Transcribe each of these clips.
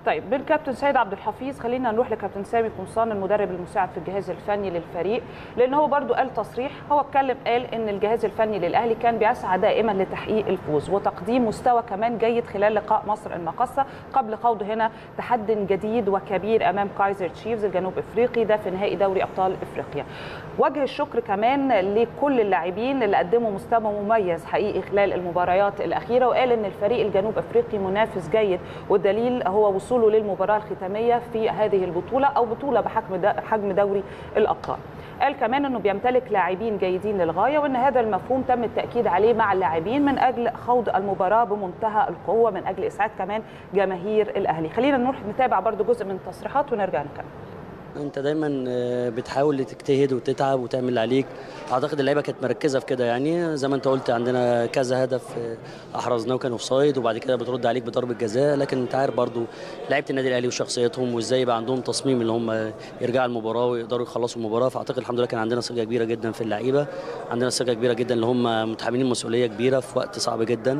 طيب بالكابتن سيد عبد الحفيظ خلينا نروح لكابتن سامي قمصان المدرب المساعد في الجهاز الفني للفريق لان هو برضو قال تصريح هو اتكلم قال ان الجهاز الفني للاهلي كان بيسعى دائما لتحقيق الفوز وتقديم مستوى كمان جيد خلال لقاء مصر المقصه قبل خوض هنا تحدي جديد وكبير امام كايزر تشيفز الجنوب افريقي ده في نهائي دوري ابطال افريقيا وجه الشكر كمان لكل اللاعبين اللي قدموا مستوى مميز حقيقي خلال المباريات الاخيره وقال ان الفريق الجنوب افريقي منافس جيد والدليل هو وصوله للمباراه الختاميه في هذه البطوله او بطوله بحجم حجم دوري الابطال قال كمان انه بيمتلك لاعبين جيدين للغايه وان هذا المفهوم تم التاكيد عليه مع اللاعبين من اجل خوض المباراه بمنتهى القوه من اجل اسعاد كمان جماهير الاهلي خلينا نروح نتابع برضو جزء من التصريحات ونرجع نكمل انت دايما بتحاول تجتهد وتتعب وتعمل اللي عليك اعتقد اللعيبه كانت مركزه في كده يعني زي ما انت قلت عندنا كذا هدف احرزناه وكان اوف سايد وبعد كده بترد عليك بضربه جزاء لكن انت عارف برضو لعيبه النادي الاهلي وشخصيتهم وازاي يبقى عندهم تصميم ان هم يرجعوا المباراه ويقدروا يخلصوا المباراه فاعتقد الحمد لله كان عندنا ثقه كبيره جدا في اللعيبه عندنا ثقه كبيره جدا اللي هم متحملين مسؤوليه كبيره في وقت صعب جدا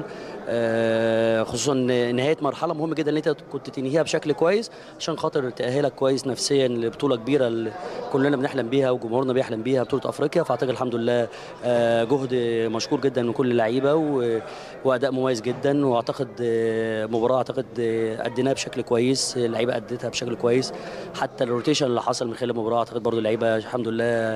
خصوصا نهايه مرحله مهمه جدا ان انت كنت تنهيها بشكل كويس عشان خاطر تاهلك كويس نفسيا لبطوله كبيره اللي كلنا بنحلم بيها وجمهورنا بيحلم بيها بطوله افريقيا فاعتقد الحمد لله جهد مشكور جدا من كل اللعيبه واداء مميز جدا واعتقد مباراه اعتقد اديناها بشكل كويس اللعيبه ادتها بشكل كويس حتى الروتيشن اللي حصل من خلال المباراه اعتقد برضو اللعيبه الحمد لله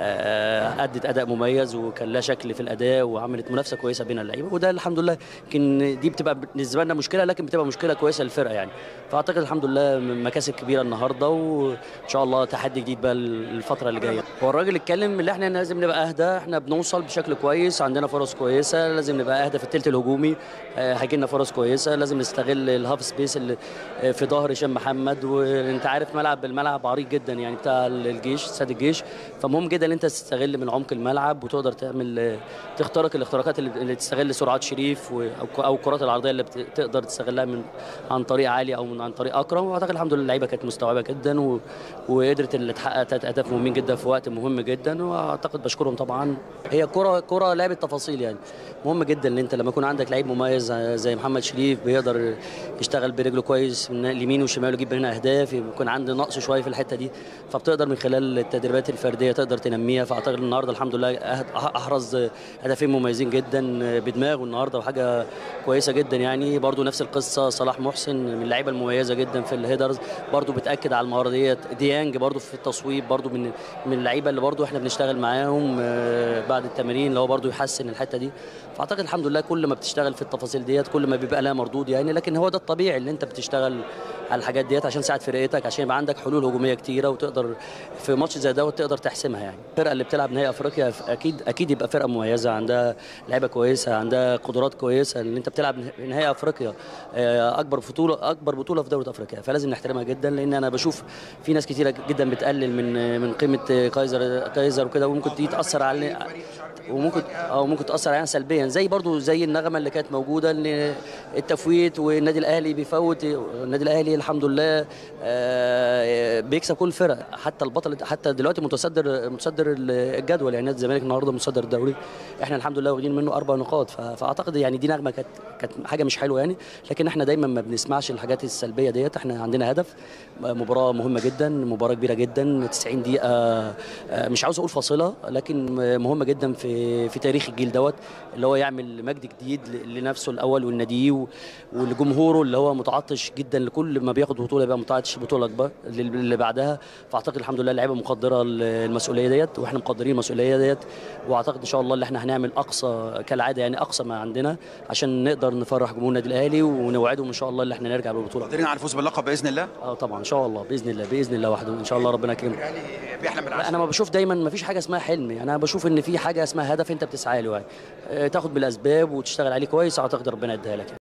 ادت اداء مميز وكان لها شكل في الاداء وعملت منافسه كويسه بين اللعيبه وده الحمد لله يمكن دي بتبقى بالنسبه لنا مشكله لكن بتبقى مشكله كويسه للفرقه يعني فاعتقد الحمد لله مكاسب كبيره النهارده وان شاء الله تحدي جديد بقى الفتره اللي جايه هو الراجل اتكلم اللي احنا لازم نبقى اهدى احنا بنوصل بشكل كويس عندنا فرص كويسه لازم نبقى اهدى في الثلث الهجومي هيجي لنا فرص كويسه لازم نستغل الهاف سبيس اللي في ظهر هشام محمد وانت عارف ملعب الملعب عريض جدا يعني بتاع الجيش استاد الجيش فمهم جدا ان انت تستغل من عمق الملعب وتقدر تعمل تخترق الاختراقات اللي تستغل سرعات شريف او الكرات العرضيه اللي بتقدر تستغلها من عن طريق عالي او من عن طريق اكرم واعتقد الحمد لله اللعيبه كانت مستوعبه جدا و... وقدرت اللي تحقق ثلاث اهداف مهمين جدا في وقت مهم جدا واعتقد بشكرهم طبعا هي كره كره لعبه تفاصيل يعني مهم جدا ان انت لما يكون عندك لعيب مميز زي محمد شريف بيقدر يشتغل برجله كويس من اليمين والشمال ويجيب هنا اهداف يكون عنده نقص شويه في الحته دي فبتقدر من خلال التدريبات الفرديه تقدر تنميها فاعتقد النهارده الحمد لله احرز هدفين مميزين جدا بدماغه النهارده وحاجه كويسه جدا يعني برضو نفس القصه صلاح محسن من اللعيبه المميزه جدا في الهيدرز برضو بتاكد على المهاره ديت ديانج برضو في التصويب برضو من من اللعيبه اللي برضو احنا بنشتغل معاهم بعد التمارين اللي هو برضو يحسن الحته دي فاعتقد الحمد لله كل ما بتشتغل في التفاصيل ديت كل ما بيبقى لها مردود يعني لكن هو ده الطبيعي اللي انت بتشتغل على الحاجات ديت عشان تساعد فرقتك عشان يبقى عندك حلول هجوميه كتيره وتقدر في ماتش زي دوت تقدر تحسمها يعني الفرقه اللي بتلعب نهائي افريقيا اكيد اكيد يبقى فرقه مميزه عندها لعيبه كويسه عندها قدرات كويسه ان انت بتلعب نهائي افريقيا اكبر بطوله اكبر بطوله في دوله افريقيا فلازم نحترمها جدا لان انا بشوف في ناس كتيره جدا بتقلل من من قيمه كايزر كايزر وكده وممكن دي تاثر على وممكن او ممكن تاثر علينا سلبيا زي برضو زي النغمه اللي كانت موجوده ان التفويت والنادي الاهلي بيفوت النادي الاهلي الحمد لله بيكسب كل الفرق حتى البطل حتى دلوقتي متصدر متصدر الجدول يعني نادي الزمالك النهارده متصدر الدوري احنا الحمد لله واخدين منه اربع نقاط فاعتقد يعني دي نغمه كانت كانت حاجه مش حلوه يعني لكن احنا دايما ما بنسمعش الحاجات السلبيه ديت احنا عندنا هدف مباراه مهمه جدا مباراه كبيره جدا 90 دقيقه مش عاوز اقول فاصله لكن مهمه جدا في في تاريخ الجيل دوت اللي هو يعمل مجد جديد لنفسه الاول والناديه ولجمهوره اللي هو متعطش جدا لكل ما بياخد بطوله يبقى متعطش بطوله اكبر اللي بعدها فاعتقد الحمد لله اللعيبه مقدره المسؤوليه ديت واحنا مقدرين المسؤوليه ديت واعتقد ان شاء الله اللي احنا هنعمل اقصى كالعاده يعني اقصى ما عندنا عشان نقدر نفرح جمهور النادي الاهلي ونوعدهم ان شاء الله اللي احنا نرجع بالبطوله قادرين على الفوز باللقب باذن الله اه طبعا ان شاء الله باذن الله باذن الله وحده ان شاء الله ربنا يكرمك يعني بيحلم لا انا ما بشوف دايما ما فيش حاجه اسمها حلم يعني انا بشوف ان في حاجه اسمها هدف انت بتسعى له يعني تاخد بالاسباب وتشتغل عليه كويس اعتقد ربنا يديها لك يعني.